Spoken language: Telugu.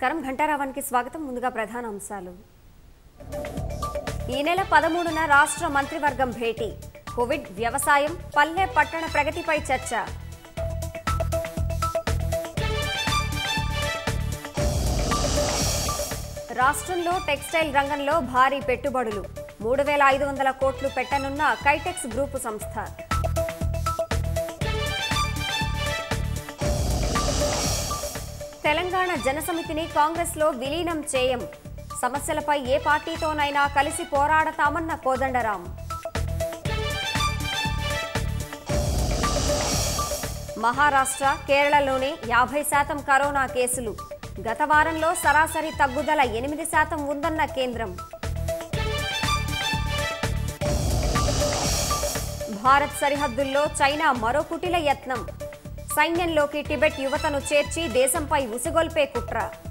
నమస్కారం ఘంటారావానికి స్వాగతం ముందుగా ప్రధాన అంశాలు ఈ నెల పదమూడున రాష్ట్ర మంత్రివర్గం భేటీ కోవిడ్ వ్యవసాయం పల్లె పట్టణ ప్రగతిపై చర్చ రాష్ట్రంలో టెక్స్టైల్ రంగంలో భారీ పెట్టుబడులు మూడు వేల ఐదు వందల కోట్లు పెట్టనున్న కైటెక్స్ గ్రూపు సంస్థ తెలంగాణ జనసమితిని కాంగ్రెస్లో విలీనం చేయం సమస్యలపై ఏ పార్టీతోనైనా కలిసి పోరాడతామన్న కోదండరాం మహారాష్ట్ర కేరళలోనే యాభై శాతం కరోనా కేసులు గత వారంలో సరాసరి తగ్గుదల ఎనిమిది శాతం ఉందన్న కేంద్రం భారత్ సరిహద్దుల్లో చైనా మరో కుటిల యత్నం సైన్యంలోకి టిబెట్ యువతను చేర్చి దేశంపై ఉసిగొల్పే కుట్ర